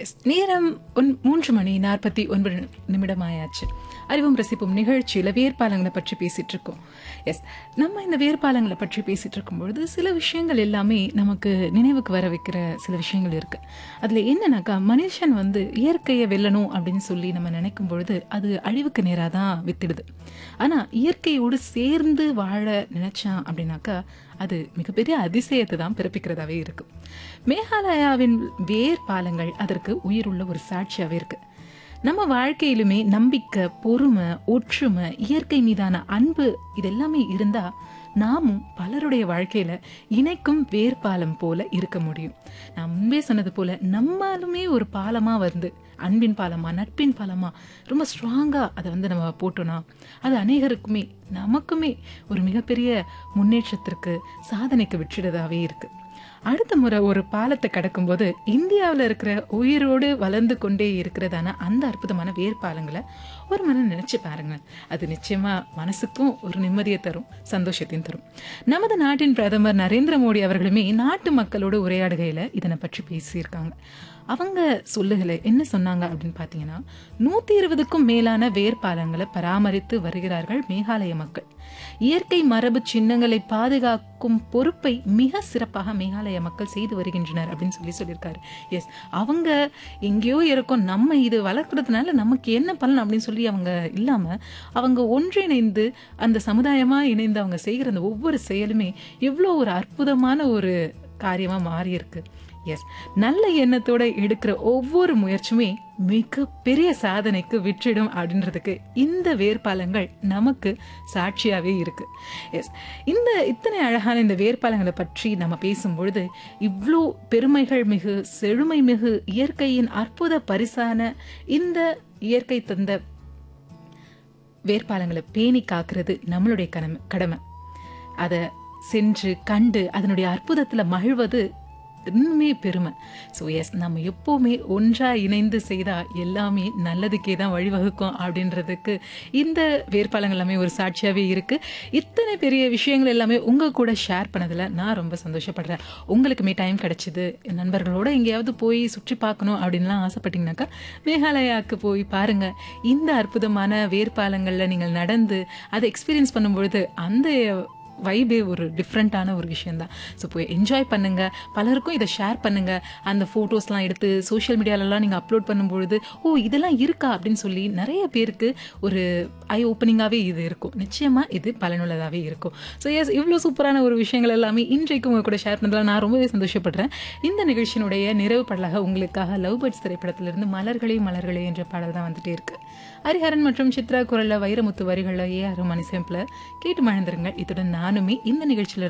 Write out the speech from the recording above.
S நேரம் one மூன்று மணி நாற்பத்தி ஒன்பது நிமிடமாயாச்சு அறிவும் ரசிப்பும் நிகழ்ச்சியில் வேர்பாலங்களை பற்றி பேசிட்டு இருக்கோம் எஸ் நம்ம இந்த வேர்பாலங்களை பற்றி பேசிட்டு இருக்கும்பொழுது சில விஷயங்கள் எல்லாமே நமக்கு நினைவுக்கு வர வைக்கிற சில விஷயங்கள் இருக்கு அதுல என்னன்னாக்கா மனுஷன் வந்து இயற்கையை வெல்லணும் அப்படின்னு சொல்லி நம்ம நினைக்கும் பொழுது அது அழிவுக்கு நேராக தான் வித்திடுது ஆனா இயற்கையோடு சேர்ந்து வாழ நினைச்சான் அப்படின்னாக்கா அது மிகப்பெரிய அதிசயத்தை தான் பிறப்பிக்கிறதாவே இருக்கு மேகாலயாவின் வேர் பாலங்கள் அதற்கு உயிருள்ள ஒரு சாட்சியாவே இருக்கு நம்ம வாழ்க்கையிலுமே நம்பிக்கை பொறுமை ஒற்றுமை இயற்கை மீதான அன்பு இதெல்லாமே இருந்தா நாமும் பலருடைய வாழ்க்கையில இணைக்கும் வேர்பாலம் போல இருக்க முடியும் நான் முன்பே சொன்னது போல நம்மளுமே ஒரு பாலமா வந்து அன்பின் பாலமா நட்பின் பாலமா ரொம்ப ஸ்ட்ராங்கா அதை வந்து நம்ம போட்டோம்னா அது அநேகருக்குமே நமக்குமே ஒரு மிகப்பெரிய முன்னேற்றத்திற்கு சாதனைக்கு விட்டுடுறதாவே இருக்கு அடுத்த முறை ஒரு பாலத்தை கடக்கும்போது இந்தியாவில் இருக்கிற உயிரோடு வளர்ந்து கொண்டே இருக்கிறதான அந்த அற்புதமான வேர்பாலங்களை ஒரு மனம் நினைச்சு பாருங்க அது நிச்சயமா மனசுக்கும் ஒரு நிம்மதியை தரும் சந்தோஷத்தையும் தரும் நமது நாட்டின் பிரதமர் நரேந்திர மோடி அவர்களுமே நாட்டு மக்களோடு உரையாடுகையில இதனை பற்றி பேசியிருக்காங்க அவங்க சொல்லுகளை என்ன சொன்னாங்க அப்படின்னு பார்த்தீங்கன்னா நூத்தி இருபதுக்கும் மேலான வேர்பாலங்களை பராமரித்து வருகிறார்கள் மேகாலய மக்கள் இயற்கை மரபு சின்னங்களை பாதுகாக்கும் பொறுப்பை மிக சிறப்பாக மேகாலய மக்கள் செய்து வருகின்றனர் அப்படின்னு சொல்லி சொல்லியிருக்காரு எஸ் அவங்க எங்கேயோ இருக்கும் நம்ம இது வளர்க்கறதுனால நமக்கு என்ன பலன் அப்படின்னு சொல்லி அவங்க இல்லாம அவங்க ஒன்றிணைந்து அந்த சமுதாயமா இணைந்து அவங்க செய்கிற அந்த ஒவ்வொரு செயலுமே எவ்வளோ ஒரு அற்புதமான ஒரு காரியமா மாறி இருக்கு எஸ் நல்ல எண்ணத்தோட எடுக்கிற ஒவ்வொரு முயற்சியுமே மிக பெரிய சாதனைக்கு விற்றிடும் அப்படின்றதுக்கு இந்த வேர்பாலங்கள் நமக்கு சாட்சியாவே இருக்கு எஸ் இந்த இத்தனை அழகான இந்த வேர்பாலங்களை பற்றி நம்ம பேசும்பொழுது இவ்வளோ பெருமைகள் மிகு செழுமை மிகு இயற்கையின் அற்புத பரிசான இந்த இயற்கை தந்த வேர்பாலங்களை பேணி காக்கிறது நம்மளுடைய கடமை கடமை அதை சென்று கண்டு அதனுடைய அற்புதத்தில் மகிழ்வது இன்னுமே பெருமை ஸோ எஸ் நம்ம எப்போவுமே ஒன்றாக இணைந்து செய்தால் எல்லாமே நல்லதுக்கே தான் வழிவகுக்கும் அப்படின்றதுக்கு இந்த வேட்பாளங்கள் எல்லாமே ஒரு சாட்சியாகவே இருக்குது இத்தனை பெரிய விஷயங்கள் எல்லாமே உங்கள் கூட ஷேர் பண்ணதில் நான் ரொம்ப சந்தோஷப்படுறேன் உங்களுக்குமே டைம் கிடச்சிது நண்பர்களோட எங்கேயாவது போய் சுற்றி பார்க்கணும் அப்படின்லாம் ஆசைப்பட்டீங்கன்னாக்கா மேகாலயாவுக்கு போய் பாருங்கள் இந்த அற்புதமான வேர்பாலங்களில் நீங்கள் நடந்து அதை எக்ஸ்பீரியன்ஸ் பண்ணும்பொழுது அந்த வைபே ஒரு டிஃப்ரெண்ட்டான ஒரு விஷயந்தான் ஸோ போய் என்ஜாய் பண்ணுங்க பலருக்கும் இதை ஷேர் பண்ணுங்க அந்த ஃபோட்டோஸ்லாம் எடுத்து சோஷியல் மீடியாலலாம் நீங்கள் அப்லோட் பண்ணும்பொழுது ஓ இதெல்லாம் இருக்கா அப்படின்னு சொல்லி நிறைய பேருக்கு ஒரு ஐ ஓப்பனிங்காகவே இது இருக்கும் நிச்சயமாக இது பலனுள்ளதாகவே இருக்கும் ஸோ எஸ் இவ்வளோ சூப்பரான ஒரு விஷயங்கள் எல்லாமே இன்றைக்கு உங்க கூட ஷேர் பண்ணுறதுல நான் ரொம்பவே சந்தோஷப்படுறேன் இந்த நிகழ்ச்சியினுடைய நிறைவு பாடலாக உங்களுக்காக லவ் பேர்ட்ஸ் திரைப்படத்திலிருந்து மலர்களே மலர்களே என்ற பாடல் தான் வந்துட்டே இருக்கு ஹரிஹரன் மற்றும் சித்ரா குரல்ல வைரமுத்து வரிகளில் ஏ ஆர் மணி கேட்டு மழந்துருங்க இத்துடன் நானுமே இந்த நிகழ்ச்சியில